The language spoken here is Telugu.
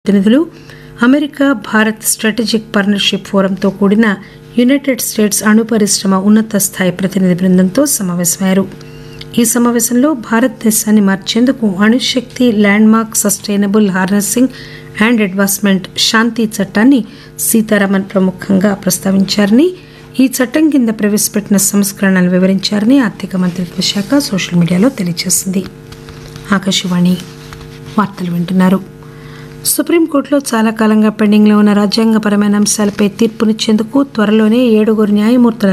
ప్రతినిధులు అమెరికా భారత్ స్ట్రాటజిక్ పార్ట్నర్షిప్ ఫోరంతో కూడిన యునైటెడ్ స్టేట్స్ అణు పరిశ్రమ ఉన్నత స్థాయి ప్రతినిధి బృందంతో సమావేశమయ్యారు ఈ సమావేశంలో భారతదేశాన్ని మార్చేందుకు అణుశక్తి landmark sustainable harnessing and advancement శాంతి చట్టాన్ని సీతారామన్ ప్రముఖంగా ప్రస్తావించారని ఈ చట్టం కింద ప్రవేశపెట్టిన సంస్కరణలు వివరించారని ఆర్థిక మంత్రిత్వ శాఖ సోషల్ మీడియాలో తెలియజేసింది ఆకాశవాణి వార్తలు వింటున్నారు సుప్రీంకోర్టులో చాలా కాలంగా పెండింగ్లో ఉన్న రాజ్యాంగపరమైన అంశాలపై తీర్పునిచ్చేందుకు త్వరలోనే ఏడుగురు న్యాయమూర్తుల